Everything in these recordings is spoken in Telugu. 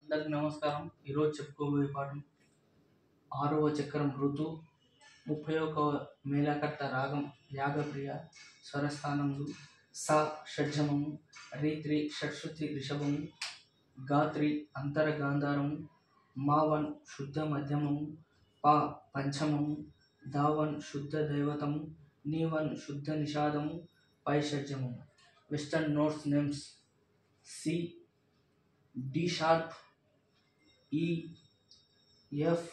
అందరికి నమస్కారం ఈరోజు చెప్పుకోబోయే పాఠం ఆరవ చక్రం ఋతు ముప్పై ఒక మేళకర్త రాగం యాగప్రియ స్వరస్థానములు సా షడ్జమము రీత్రి షట్శృతి రిషభము గాత్రి అంతర గాంధారము మావన్ శుద్ధ మధ్యమము పా పంచమము దావన్ శుద్ధ దైవతము నీవన్ శుద్ధ నిషాదము పై షడ్జమము western notes names C D sharp E F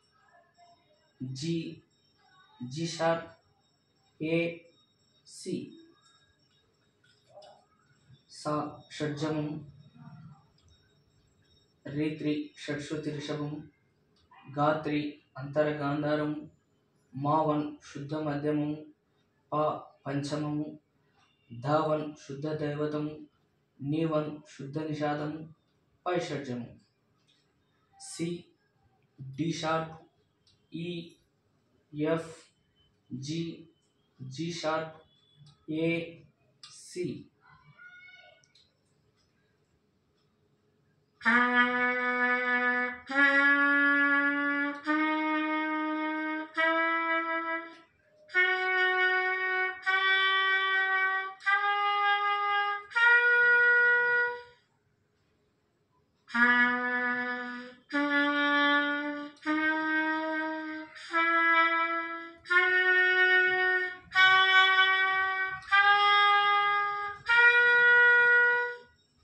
G G sharp A C సా షడ్జమము రేత్రి షట్శ్రుతి రిషభము గాత్రి అంతర గాంధారము మావన్ శుద్ధ మధ్యమము పా పంచమము ధావన్ శుద్ధ దైవతము నీవన్ శుద్ధ నిషాదము పై షడ్జము C D sharp E F G G sharp A C Ah